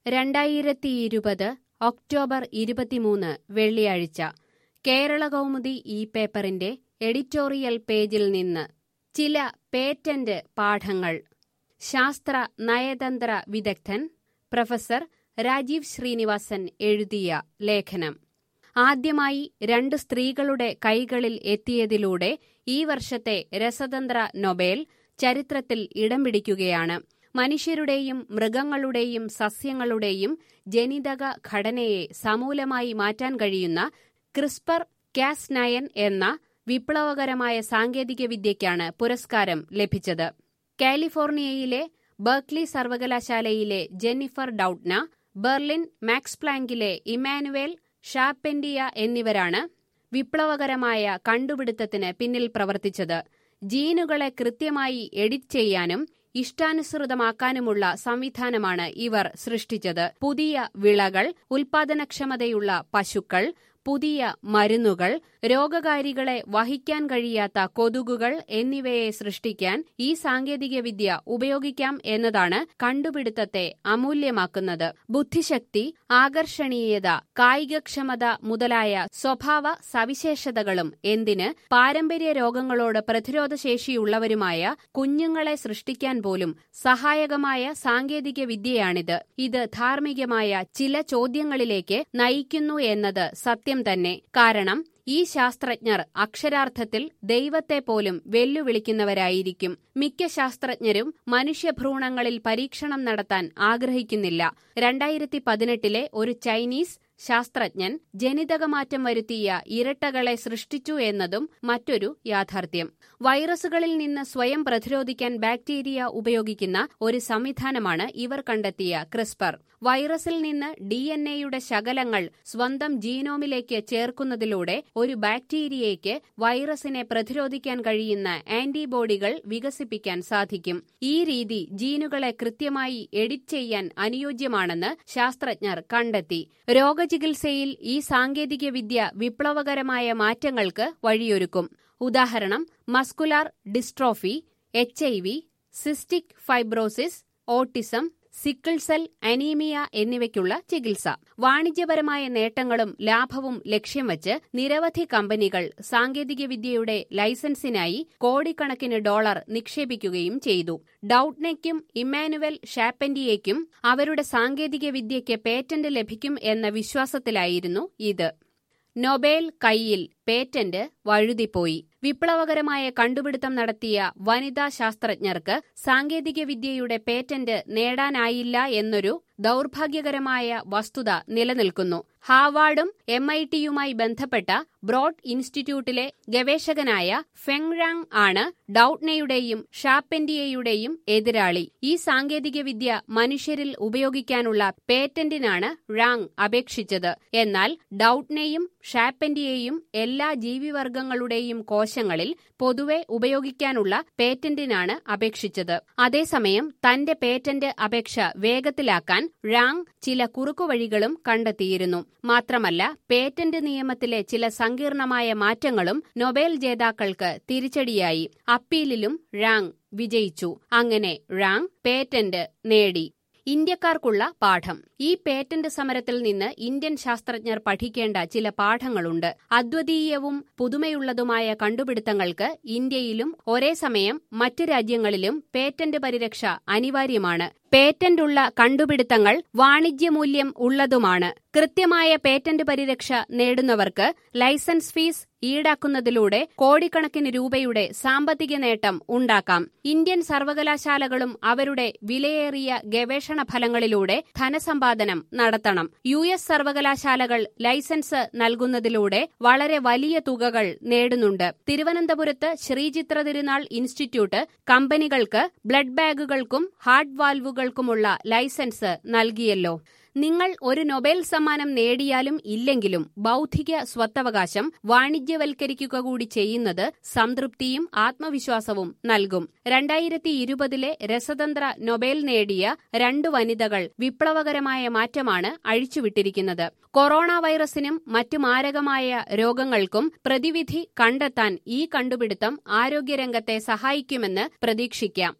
രണ്ടായിരത്തിയിരുപത് ഒക്ടോബർ ഇരുപത്തിമൂന്ന് വെള്ളിയാഴ്ച കേരളകൗമുദി ഈ പേപ്പറിന്റെ എഡിറ്റോറിയൽ പേജിൽ നിന്ന് ചില പേറ്റന്റ് പാഠങ്ങൾ ശാസ്ത്ര നയതന്ത്ര വിദഗ്ധൻ പ്രൊഫസർ രാജീവ് ശ്രീനിവാസൻ എഴുതിയ ലേഖനം ആദ്യമായി രണ്ട് സ്ത്രീകളുടെ കൈകളിൽ എത്തിയതിലൂടെ ഈ വർഷത്തെ രസതന്ത്ര നൊബേൽ ചരിത്രത്തിൽ ഇടം പിടിക്കുകയാണ് മനുഷ്യരുടെയും മൃഗങ്ങളുടെയും സസ്യങ്ങളുടെയും ജനിതക ഘടനയെ സമൂലമായി മാറ്റാൻ കഴിയുന്ന ക്രിസ്പർ കാസ് നയൻ എന്ന വിപ്ലവകരമായ സാങ്കേതികവിദ്യയ്ക്കാണ് പുരസ്കാരം ലഭിച്ചത് കാലിഫോർണിയയിലെ ബർക്ക്ലി സർവകലാശാലയിലെ ജെന്നിഫർ ഡൌട്ട്ന ബെർലിൻ മാക്സ് പ്ലാങ്കിലെ ഇമാനുവേൽ ഷാപ്പെൻഡിയ എന്നിവരാണ് വിപ്ലവകരമായ കണ്ടുപിടുത്തത്തിന് പിന്നിൽ പ്രവർത്തിച്ചത് ജീനുകളെ കൃത്യമായി എഡിറ്റ് ചെയ്യാനും ഇഷ്ടാനുസൃതമാക്കാനുമുള്ള സംവിധാനമാണ് ഇവർ സൃഷ്ടിച്ചത് പുതിയ വിളകൾ ഉൽപാദനക്ഷമതയുള്ള പശുക്കൾ പുതിയ മരുന്നുകൾ രോഗകാരികളെ വഹിക്കാൻ കഴിയാത്ത കൊതുകുകൾ എന്നിവയെ സൃഷ്ടിക്കാൻ ഈ സാങ്കേതികവിദ്യ ഉപയോഗിക്കാം എന്നതാണ് കണ്ടുപിടുത്തത്തെ അമൂല്യമാക്കുന്നത് ബുദ്ധിശക്തി ആകർഷണീയത കായികക്ഷമത മുതലായ സ്വഭാവ സവിശേഷതകളും എന്തിന് പാരമ്പര്യ രോഗങ്ങളോട് പ്രതിരോധശേഷിയുള്ളവരുമായ കുഞ്ഞുങ്ങളെ സൃഷ്ടിക്കാൻ പോലും സഹായകമായ സാങ്കേതിക വിദ്യയാണിത് ഇത് ധാർമ്മികമായ ചില ചോദ്യങ്ങളിലേക്ക് നയിക്കുന്നു എന്നത് സത്യം തന്നെ കാരണം ഈ ശാസ്ത്രജ്ഞർ അക്ഷരാർത്ഥത്തിൽ ദൈവത്തെ പോലും വെല്ലുവിളിക്കുന്നവരായിരിക്കും മിക്ക ശാസ്ത്രജ്ഞരും മനുഷ്യഭ്രൂണങ്ങളിൽ പരീക്ഷണം നടത്താൻ ആഗ്രഹിക്കുന്നില്ല രണ്ടായിരത്തി പതിനെട്ടിലെ ഒരു ചൈനീസ് ശാസ്ത്രജ്ഞൻ ജനിതകമാറ്റം വരുത്തിയ ഇരട്ടകളെ സൃഷ്ടിച്ചു എന്നതും മറ്റൊരു യാഥാർത്ഥ്യം വൈറസുകളിൽ നിന്ന് സ്വയം പ്രതിരോധിക്കാൻ ബാക്ടീരിയ ഉപയോഗിക്കുന്ന ഒരു സംവിധാനമാണ് ഇവർ കണ്ടെത്തിയ ക്രിസ്പർ വൈറസിൽ നിന്ന് ഡി എൻ എയുടെ ശകലങ്ങൾ സ്വന്തം ജീനോമിലേക്ക് ചേർക്കുന്നതിലൂടെ ഒരു ബാക്ടീരിയയ്ക്ക് വൈറസിനെ പ്രതിരോധിക്കാൻ കഴിയുന്ന ആന്റിബോഡികൾ വികസിപ്പിക്കാൻ സാധിക്കും ഈ രീതി ജീനുകളെ കൃത്യമായി എഡിറ്റ് ചെയ്യാൻ അനുയോജ്യമാണെന്ന് ശാസ്ത്രജ്ഞർ കണ്ടെത്തി രോഗചികിത്സയിൽ ഈ സാങ്കേതികവിദ്യ വിപ്ലവകരമായ മാറ്റങ്ങൾക്ക് വഴിയൊരുക്കും ഉദാഹരണം muscular dystrophy H I V cystic fibrosis autism sickle cell anaemia എന്നിവയ്ക്കുള്ള ചികിത്സ വാണിജ്യപരമായ നേട്ടങ്ങളും ലാഭവും ലക്ഷ്യം വച്ച് നിരവധി കമ്പനികൾ സാങ്കേതികവിദ്യയുടെ ലൈസൻസിനായി കോടിക്കണക്കിന് ഡോളർ നിക്ഷേപിക്കുകയും ചെയ്തു ഡൌട്ട്നെയ്ക്കും ഇമ്മാനുവൽ ഷാപ്പൻഡിയേക്കും അവരുടെ സാങ്കേതികവിദ്യയ്ക്ക് പേറ്റന്റ് ലഭിക്കും എന്ന വിശ്വാസത്തിലായിരുന്നു ഇത് നൊബേൽ കൈയിൽ പേറ്റന്റ് വഴുതിപ്പോയി വിപ്ലവകരമായ കണ്ടുപിടുത്തം നടത്തിയ വനിതാ ശാസ്ത്രജ്ഞർക്ക് സാങ്കേതികവിദ്യയുടെ പേറ്റന്റ് നേടാനായില്ല എന്നൊരു ദൌർഭാഗ്യകരമായ വസ്തുത നിലനിൽക്കുന്നു ഹാവാർഡും എം ഐ ടിയുമായി ബന്ധപ്പെട്ട ബ്രോഡ് ഇൻസ്റ്റിറ്റ്യൂട്ടിലെ ഗവേഷകനായ ഫെങ് റാങ് ആണ് ഡൌട്ട്നയുടെയും ഷാപ്പെൻഡിയയുടെയും എതിരാളി ഈ സാങ്കേതികവിദ്യ മനുഷ്യരിൽ ഉപയോഗിക്കാനുള്ള പേറ്റന്റിനാണ് റാങ് അപേക്ഷിച്ചത് എന്നാൽ ഡൌട്ട്നെയും ഷാപ്പെൻഡിയയും എല്ലാ ജീവിവർഗങ്ങളുടെയും കോശങ്ങളിൽ പൊതുവെ ഉപയോഗിക്കാനുള്ള പേറ്റന്റിനാണ് അപേക്ഷിച്ചത് അതേസമയം തന്റെ പേറ്റന്റ് അപേക്ഷ വേഗത്തിലാക്കാൻ റാങ് ചില കുറുക്കുവഴികളും കണ്ടെത്തിയിരുന്നു മാത്രമല്ല പേറ്റന്റ് നിയമത്തിലെ ചില സങ്കീർണമായ മാറ്റങ്ങളും നൊബേൽ ജേതാക്കൾക്ക് തിരിച്ചടിയായി അപ്പീലിലും റാങ് വിജയിച്ചു അങ്ങനെ റാങ് പേറ്റന്റ് നേടി ഇന്ത്യക്കാർക്കുള്ള പാഠം ഈ പേറ്റന്റ് സമരത്തിൽ നിന്ന് ഇന്ത്യൻ ശാസ്ത്രജ്ഞർ പഠിക്കേണ്ട ചില പാഠങ്ങളുണ്ട് അദ്വിതീയവും പുതുമയുള്ളതുമായ കണ്ടുപിടുത്തങ്ങൾക്ക് ഇന്ത്യയിലും ഒരേ സമയം മറ്റ് രാജ്യങ്ങളിലും പേറ്റന്റ് പരിരക്ഷ അനിവാര്യമാണ് പേറ്റന്റ് ഉള്ള കണ്ടുപിടുത്തങ്ങൾ വാണിജ്യമൂല്യം ഉള്ളതുമാണ് കൃത്യമായ പേറ്റന്റ് പരിരക്ഷ നേടുന്നവർക്ക് ലൈസൻസ് ഫീസ് ഈടാക്കുന്നതിലൂടെ കോടിക്കണക്കിന് രൂപയുടെ സാമ്പത്തിക നേട്ടം ഉണ്ടാക്കാം ഇന്ത്യൻ സർവകലാശാലകളും അവരുടെ വിലയേറിയ ഗവേഷണ ഫലങ്ങളിലൂടെ ധനസമ്പാദനം നടത്തണം യു എസ് സർവകലാശാലകൾ ലൈസൻസ് നൽകുന്നതിലൂടെ വളരെ വലിയ തുകകൾ നേടുന്നുണ്ട് തിരുവനന്തപുരത്ത് ശ്രീചിത്ര തിരുനാൾ ഇൻസ്റ്റിറ്റ്യൂട്ട് കമ്പനികൾക്ക് ബ്ലഡ് ബാഗുകൾക്കും ഹാർട്ട് വാൽവുകൾക്കുമുള്ള ലൈസൻസ് നൽകിയല്ലോ നിങ്ങൾ ഒരു നൊബേൽ സമ്മാനം നേടിയാലും ഇല്ലെങ്കിലും ബൌദ്ധിക സ്വത്തവകാശം വാണിജ്യവൽക്കരിക്കുക കൂടി ചെയ്യുന്നത് സംതൃപ്തിയും ആത്മവിശ്വാസവും നൽകും രണ്ടായിരത്തി ഇരുപതിലെ രസതന്ത്ര നൊബേൽ നേടിയ രണ്ട് വനിതകൾ വിപ്ലവകരമായ മാറ്റമാണ് അഴിച്ചുവിട്ടിരിക്കുന്നത് കൊറോണ വൈറസിനും മറ്റു മാരകമായ രോഗങ്ങൾക്കും പ്രതിവിധി കണ്ടെത്താൻ ഈ കണ്ടുപിടുത്തം ആരോഗ്യരംഗത്തെ സഹായിക്കുമെന്ന് പ്രതീക്ഷിക്കാം